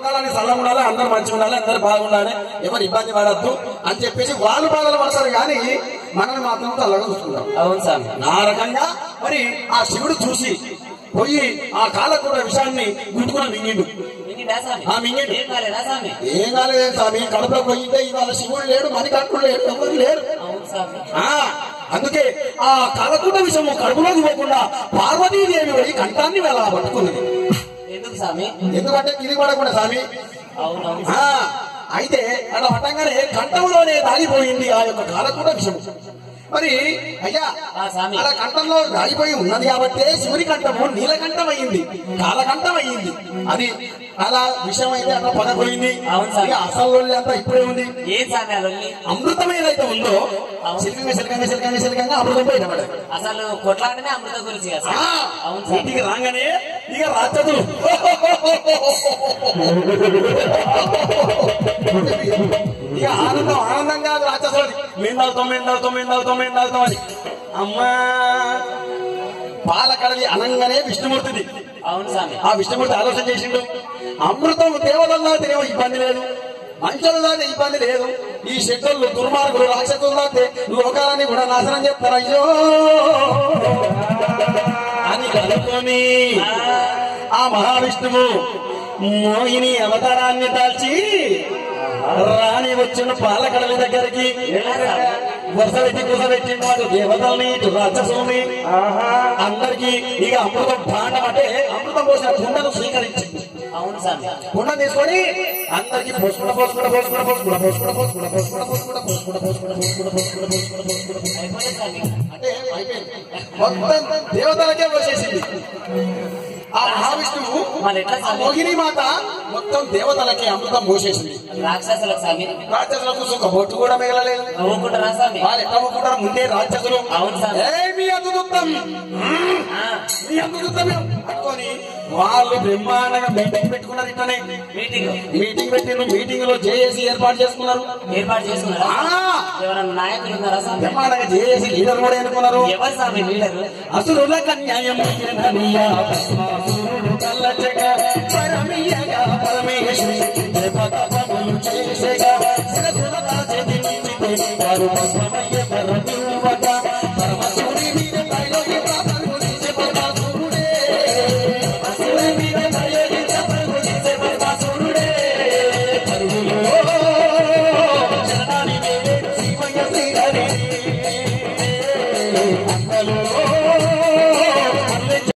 లోకాలని చల్లగా ఉండాలి అందరు మంచిగా ఉండాలి అందరు బాగుండాలి ఎవరు ఇబ్బంది పడద్దు అని చెప్పేసి వాళ్ళు బాధలు పడతారు కానీ మనల్ని మాత్రం చల్లగా చూస్తున్నారు అవును స్వామి ఆ రకంగా మరి ఆ శివుడు చూసి పోయి ఆ కాలకూర విషయాన్ని గుట్టుకుని మింగిండు మింగిందా స్వామి ఆ, మింగిండు. ఏం కాలేదా స్వామి ఏం కాలేదు స్వామి కడుపులో పోయింటే ఇవాళ శివుడు లేడు మణికంఠుడు లేడు ఎవరు లేరు అవును స్వామి ఆ అందుకే ఆ కాలకూట విషయము కడుపులోకి పోకుండా పార్వతీదేవి పోయి కంఠాన్ని వెళ్ళ పట్టుకున్నది ఎందుకు స్వామి ఎందుకంటే కింది పడకుండా స్వామి అవునవును ఆ అయితే అలా పట్టంగానే కంఠంలోనే దాగిపోయింది ఆ యొక్క కాలకూట విషయం మరి అయ్యా ఆ స్వామి. అలా కంఠంలో దాగిపోయి ఉన్నది కాబట్టి శివుని కంఠము నీలకంఠం అయ్యింది కాలకంఠం అయ్యింది అది అలా విషయం అయితే అట్లా పదపోయింది అవును స్వామి. ఇక అసలు లొల్లి అంతా ఇప్పుడే ఉంది ఏం స్వామి ఆ లొల్లి అమృతం ఏదైతే ఉందో అవును. సిలికంగా సిలికంగా సిలికంగా సిలికంగా అమృతం పోయిన పడదు అసలు కొట్లాటనే అమృత గురించి కదా ఆ, స్వామి అవును స్వామి ఇంటికి రాగానే ఇక రాక్షసులు ఇక ఆనందం ఆనందంగా రాక్షసులు మేము తాగుతాం మేము తాగుతాం మేము తాగుతాం మేము తాగుతాం అని అమ్మా పాలకడలి అనంగానే విష్ణుమూర్తిది అవును స్వామి ఆ విష్ణుమూర్తి ఆలోచన చేసిండు అమృతం దేవతల్లో తినే ఇబ్బంది లేదు మంచులలో ఇబ్బంది లేదు ఈ శక్తులు దుర్మార్గులు రాక్షసుల్లో లోకాలని కూడా నాశనం చేస్తారు అయ్యో అని కనుక్కొని ఆ మహావిష్ణువు మోహిని అవతారాన్ని దాల్చి రాణి వచ్చిన పాలకడలి దగ్గరికి వరుస పెట్టి కుస పెట్టిన వాడు దేవతల్ని ఇటు రాక్షసుల్ని అందరికి ఇక అమృతం భాండం అంటే అమృతం పోసిన కుండను స్వీకరించింది అవును స్వామి కుండ తీసుకొని అందరికి పోసుకుంట పోసుకుంట పోసుకుంట పోసుకుంట పోసుకుంట పోసుకుంట పోసుకుంట పోసుకుంట పోసుకుంట పోసుకుంట పోసుకుంట పోసుకుంట పోసుకుంట పోసుకుంట అయిపోయింది స్వామి అంటే అయిపోయింది మొత్తం దేవతలకే పోసేసింది ఆ మహావిష్ణువు మరి ఎట్లా ఆ స్వామి? మోహిని మాత మొత్తం దేవతలకే అమృతం పోసేసింది రాక్షసులకు స్వామి రాక్షసులకు ఒక బొట్టు కూడా మిగలలేదు నవ్వుకుంటారా స్వామి వారు ఎట్లా ఒప్పుకుంటారు ముందే రాక్షసులు అవును సార్. "ఏయ్, మీ అందుతుత్తం ఆ, మీ అందుతుత్తం అనుకొని వాళ్ళు బ్రహ్మాండంగా మీటింగ్ పెట్టుకున్నారు ఇట్లనే మీటింగ్ మీటింగ్ పెట్టిన మీటింగ్ లో జేఏసీ ఏర్పాటు చేసుకున్నారు ఏర్పాటు చేసుకున్నారా ఆ, ఎవరన్నా నాయకులు ఉన్నారా స్వామి బ్రహ్మాండంగా జేఏసీ లీడర్ కూడా ఎన్నుకున్నారు ఎవరు స్వామి లీడరు అసురులకు అన్యాయం చేయననియా, భస్మాసురుడు కల్లచక, పరమియగా పరమేశ్వరి, దేవతపములు చేసెగా, శిరసుల రాజెదించితే, వారు భస్మమయ్య పరమివ్వగా,